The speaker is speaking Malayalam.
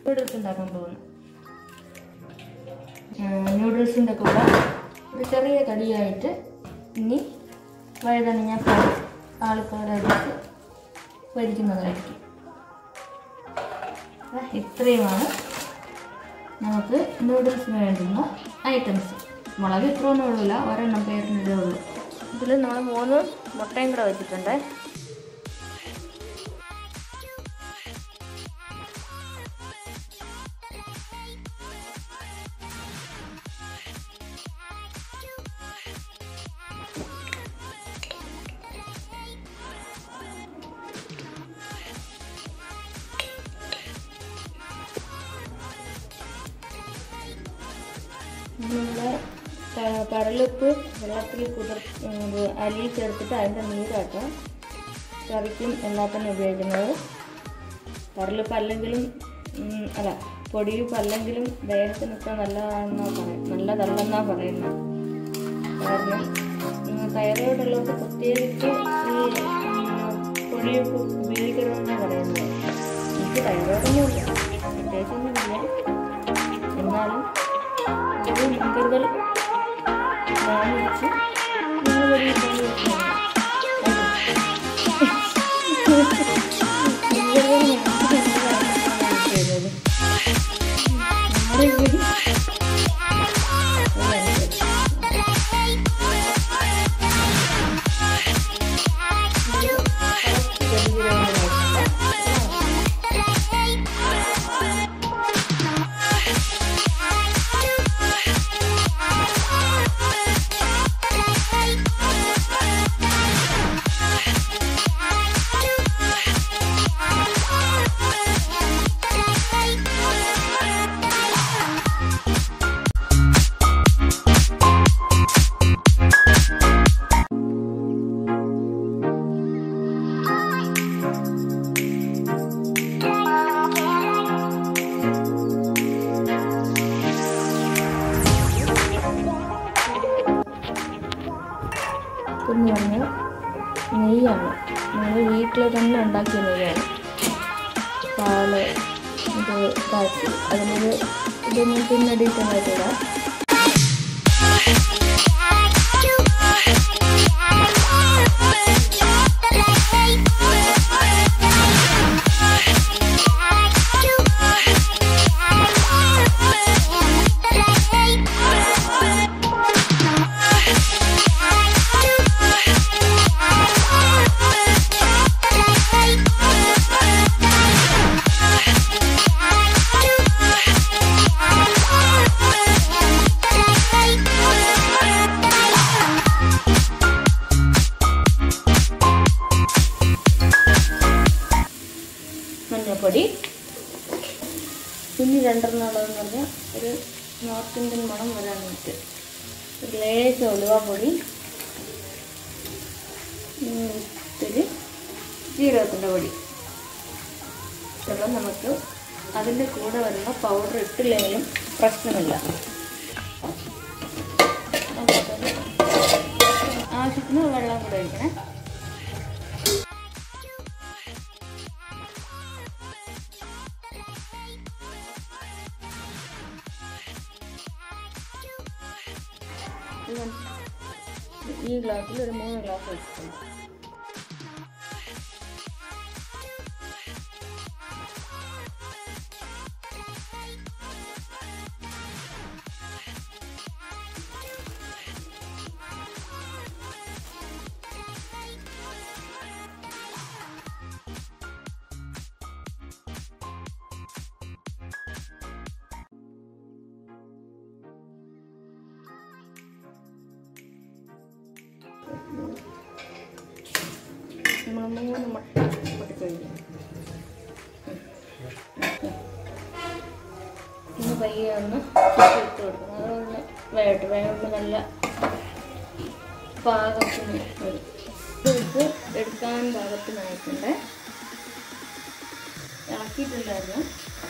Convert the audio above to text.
നൂഡിൽസ് ഉണ്ടാക്കാൻ പോകുന്നു നൂഡിൽസിൻ്റെ കൂടെ ഒരു ചെറിയ കടിയായിട്ട് ഇനി വഴുതനങ്ങ ആൾക്കാരെ എടുത്ത് പൊരിക്കുന്നതായിരിക്കും ദാ ഇത്രയുമാണ് നമുക്ക് നൂഡിൽസിന് വേണ്ടുന്ന ഐറ്റംസ് മുളക് ഇത്ര ഒന്നും ഉള്ളില്ല ഒരെണ്ണം പേരിനതേ ഉള്ളൂ ഇതിൽ നമ്മൾ മൂന്ന് മുട്ടയും കൂടെ വെച്ചിട്ടുണ്ട് നമ്മുടെ കടലുപ്പ് വെള്ളത്തിൽ കുതിർ അലിയിൽ ചേർത്തിട്ട് അതിൻ്റെ നീരാട്ടോ കറിക്കും എല്ലാത്തിനും ഉപയോഗിക്കുന്നത് കടലുപ്പ് അല്ലെങ്കിലും ഉം, അല്ല പൊടിയുപ്പ് അല്ലെങ്കിലും ദേഹത്തിനൊക്കെ നല്ലതാണെന്നാ പറയും നല്ലതല്ലെന്നാ പറയുന്നത് കാരണം ഉം, തൈറോയിഡുള്ളവർക്ക് പ്രത്യേകിച്ച് ഈ ഉം, പൊടിയുപ്പ് ഉപയോഗിക്കണമെന്നാണ് പറയുന്നത് എനിക്ക് തൈറോയിഡൊന്നുമില്ല പ്രത്യേകിച്ചൊന്നുമില്ല എന്നാലും ഒരു മുൻകരുതൽ ഞാൻ വെച്ച് നിങ്ങൾ ഒരു ഇതായി വെക്കണം. മുൻകരുതൽ ഞാൻ എന്നതാണ് ചെയ്യുന്നത്. നമ്മുടെ ഇവിടെ അതനുസരിച്ച്. കുറച്ച് ഗംഭീരമായിട്ട് എന്ന് പറഞ്ഞാൽ നെയ്യാണ് നമ്മൾ വീട്ടിൽ തന്നെ ഉണ്ടാക്കിയ നെയ്യാണ് പാല് ഇത് കാച്ചി അതിനൊരു ഇതൊന്നും പിന്നെ ഡീറ്റെയിലായിട്ട് ഇടാം മഞ്ഞൾപ്പൊടി പിന്നെ രണ്ടെണ്ണം ഉള്ളതെന്ന് പറഞ്ഞാൽ ഒരു നോർത്ത് ഇന്ത്യൻ മണം വരാൻ വേണ്ടിയിട്ട് ഒരു ലേശം ഉലുവാപ്പൊടി ഉം, ഇത്തിരി ജീരകത്തിൻ്റെ പൊടി ഇതെല്ലാം നമുക്ക് അതിൻ്റെ കൂടെ വരുന്ന പൗഡർ ഇട്ടില്ലെങ്കിലും പ്രശ്നമില്ല നമുക്കത് ആവശ്യത്തിന് വെള്ളം കൂടെ ഒഴിക്കണേ ഇത് ഈ ഗ്ലാസ്സിൽ ഒരു മൂന്ന് ഗ്ലാസ് ഒഴിച്ചിട്ടുണ്ട് നമ്മൾ മൂന്ന് മുട്ട പൊട്ടിച്ചൊഴിക്കും ഇന്ന് പയ്യെ ഒന്ന് ചുറ്റി ഇട്ട് കൊടുക്കണം അതൊന്ന് വേട്ട് വേകുമ്പോൾ നല്ല പാകത്തിന് വരും ഇത് എടുക്കാൻ പാകത്തിനായിട്ടുണ്ട് ഇളക്കിയിട്ടുണ്ടായിരുന്നു